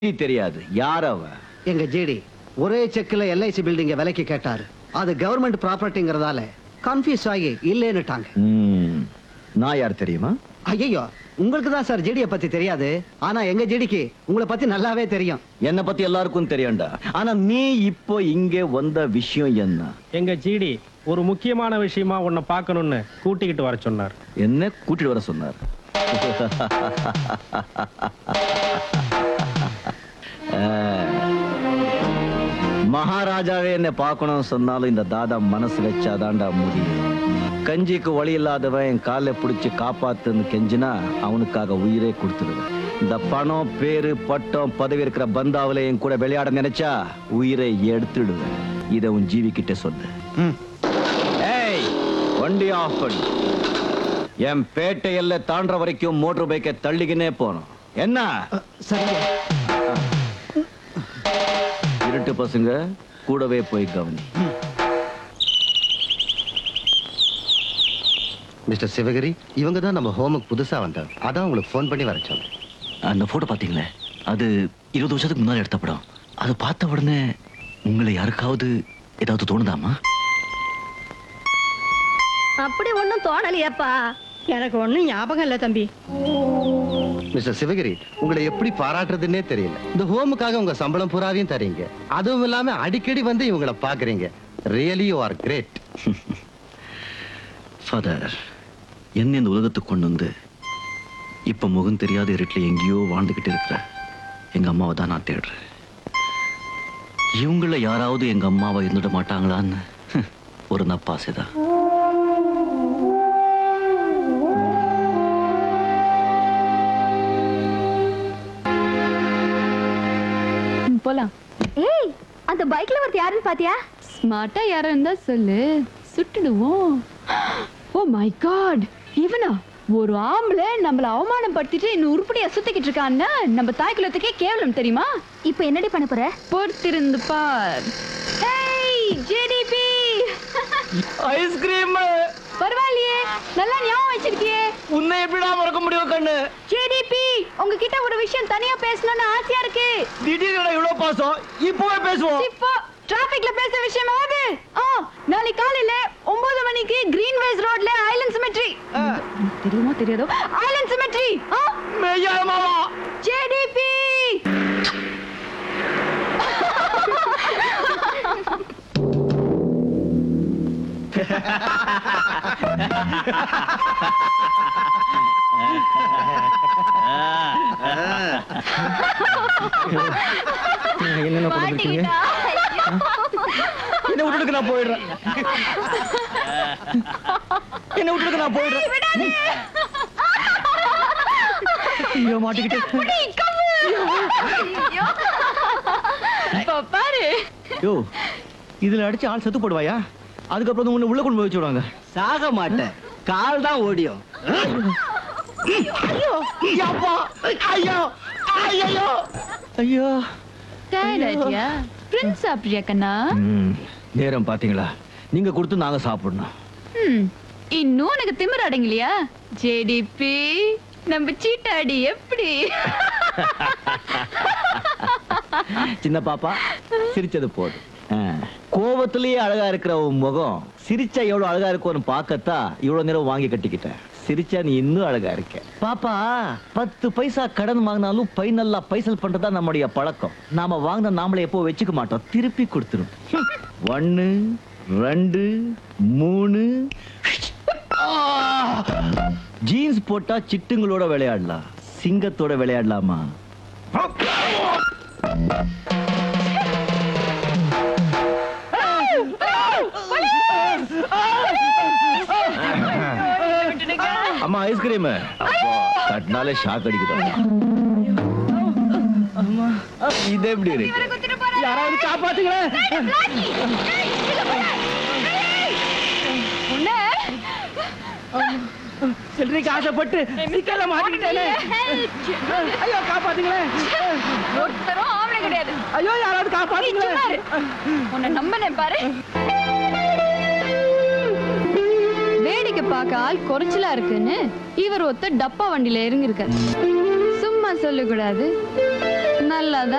தெரியாது யார் அவ எங்க ஜேடி ஒரே செக்ல எல்ஐசி பில்டிங்க விலைக்கு கேட்டாரு அது கவர்மெண்ட் ப்ராப்பர்ட்டிங்கிறதால கன்ஃபியூஸ் ஆகி இல்லேன்னுட்டாங்க ம், நான் யார் தெரியுமா ஐயோ உங்களுக்கு தான் சார் ஜெடியை பத்தி தெரியாது ஆனா எங்க ஜெடிக்கு உங்களை பத்தி நல்லாவே தெரியும் என்னை பத்தி எல்லாருக்கும் தெரியும்டா ஆனா நீ இப்போ இங்க வந்த விஷயம் என்ன எங்க ஜிடி ஒரு முக்கியமான விஷயமா உன்னை பார்க்கணும்னு கூட்டிக்கிட்டு வர சொன்னார் என்ன கூட்டிட்டு வர சொன்னார் அஹ், மகாராஜாவே என்னை பார்க்கணும் சொன்னாலும் இந்த தாதா மனசு வச்சாதான்டா முடியும் கஞ்சிக்கு வழி இல்லாதவன் என் காலை பிடிச்சி காப்பாத்துன்னு கெஞ்சினா அவனுக்காக உயிரே கொடுத்துடுவேன் இந்த பணம் பேரு பட்டம் பதவி இருக்கிற பந்தாவில என் கூட விளையாட நினைச்சா உயிரை எடுத்துடுவேன் இதை உன் ஜீவி கிட்ட சொல்லு ம். ஏய் வண்டி ஆஃப் பண்ணு என் பேட்டை எல்லை தாண்டுற வரைக்கும் மோட்டர் பைக்கை தள்ளிக்கினே போனோம் என்ன அ, சரிங்க இருட்டு பசங்க கூடவே போய் கவனி மிஸ்டர் சிவகிரி இவங்க தான் நம்ம ஹோமுக்கு புதுசா வந்தாங்க அதான் உங்களுக்கு ஃபோன் பண்ணி வர சொன்னேன் அந்த போட்டோ பாத்தீங்களே அது இருபது வருஷத்துக்கு முன்னாடி எடுத்த படம் அது பார்த்த உடனே உங்களை யாருக்காவது ஏதாவது தோணுதாமா அப்படி ஒண்ணும் தோணலையேப்பா எனக்கு ஒண்ணும் ஞாபகம் இல்ல தம்பி மிஸ்டர் சிவகிரி உங்களை எப்படி பாராட்டுறதுன்னே தெரியல இந்த ஹோமுக்காக உங்க சம்பளம் பூராவையும் தரீங்க அதுவும் இல்லாம அடிக்கடி வந்து இவங்களை பாக்குறீங்க really you are great father என்ன இந்த உலகத்துக்கு கொண்டு வந்து இப்ப முகம் தெரியாத இருட்டில் எங்கேயோ வாழ்ந்துகிட்டு இருக்கிற எங்க அம்மாவை தான் நான் தேடுறேன் இவங்கள யாராவது எங்க அம்மாவை இருந்துட மாட்டாங்களான்னு ஹம், ஒரு நப்பாசைதான் போலாம் ஏய் அந்த பைக்ல ஒருத்த யாருன்னு பாத்தியா ஸ்மார்ட்டா யாரா இருந்தா சொல்லு சுட்டுடுவோம் ஓ மை காட் இவனா ஒரு ஆம்பளை நம்மள அவமானப்படுத்திட்டு இன்னும் உருப்படியா சுத்திக்கிட்டு இருக்கான்னா நம்ம தாய் குலத்துக்கே கேவலம் தெரியுமா இப்போ என்னடி பண்ண போற பொறுத்திருந்து பார் ஏய் ஜிடிபி ஐஸ்கிரீம் பரவாயில்லையே நல்லா ஞாபகம் வச்சிருக்கியே உன்னை எப்படிடா மறக்க முடியும் கண்ணு ஜிடிபி உங்ககிட்ட ஒரு விஷயம் தனியா பேசணும்னு ஆசையா இருக்கு திடீர்னு இவ்வளவு பாசம் இப்பவே பேசுவோம் இப்போ டிராபிக்ல பேச விஷயமாவது ஆ நாளைக்கு காலையில ஒன்பது மணிக்கு கிரீன் வேஸ் ரோட்ல ஐலண்ட் சிமெட்ரி தெரியுமா தெரியாதோ ஐலண்ட் சிமெட்ரி ஆ மெய்யா மாமா ஜேடிபி என்னென்ன கொடுத்துருக்கீங்க என்ன விட்டுடுக்கு நான் போயிடுறேன் என்ன விட்டுடுக்கு நான் போயிடுறேன் ஐயோ மாட்டிக்கிட்டு இப்போ பாரு யோ இதுல அடிச்சு ஆள் செத்து போடுவாயா அதுக்கப்புறம் வந்து உன்னை உள்ள கொண்டு போய் வச்சு விடுவாங்க சாக மாட்டேன் கால் தான் ஓடியும் ஐயோ ஐயோ ஐயோ ஐயோ டயர்டாயிட்டியா பிரின்ஸ் சாப்பிட்றியா கண்ணா ம், நேரம் பாத்தீங்களா நீங்க கொடுத்து நாங்க சாப்பிடணும் ம் இன்னும் உனக்கு திமிர் அடங்கலையா ஜேடிபி நம்ம சீட்டாடி எப்படி சின்ன பாப்பா சிரிச்சது போதும் ஆ, கோவத்திலேயே அழகா இருக்கிற உன் முகம் சிரிச்சா எவ்வளவு அழகா இருக்கும்னு பார்க்கத்தா இவ்வளவு நேரம் வாங்கி கட்டிக்கிட்டேன் சிரிச்சா நீ இன்னும் அழகா இருக்க பாப்பா பத்து பைசா கடன் வாங்கினாலும் பை நல்லா பைசல் பண்றதா நம்முடைய பழக்கம் நாம வாங்கின நாமளே எப்போ வச்சுக்க மாட்டோம் திருப்பி கொடுத்துரும் ஒன்னு ரெண்டு மூணு ஜீன்ஸ் போட்டா சிட்டுங்களோட விளையாடலாம் சிங்கத்தோட விளையாடலாமா அம்மா ஐஸ்கிரீம் தட்டினாலே ஷாக் அடிக்குது இது எப்படி இருக்கு யாராவது காப்பாத்துங்களேன் சில்லறைக்கு ஆசைப்பட்டு சிக்கல்ல மாட்டிக்கிட்டேனே ஐயோ காப்பாத்துங்களேன் ஒருத்தரும் ஆம்பளை கிடையாது ஐயோ யாராவது காப்பாத்துங்களேன் உன்னை நம்பினேன் பாரு வேடிக்கை பார்க்க ஆள் குறைச்சலா இருக்குன்னு இவர் ஒருத்தர் டப்பா வண்டியில இறங்கிருக்காரு சும்மா சொல்லக்கூடாது நல்லாதான்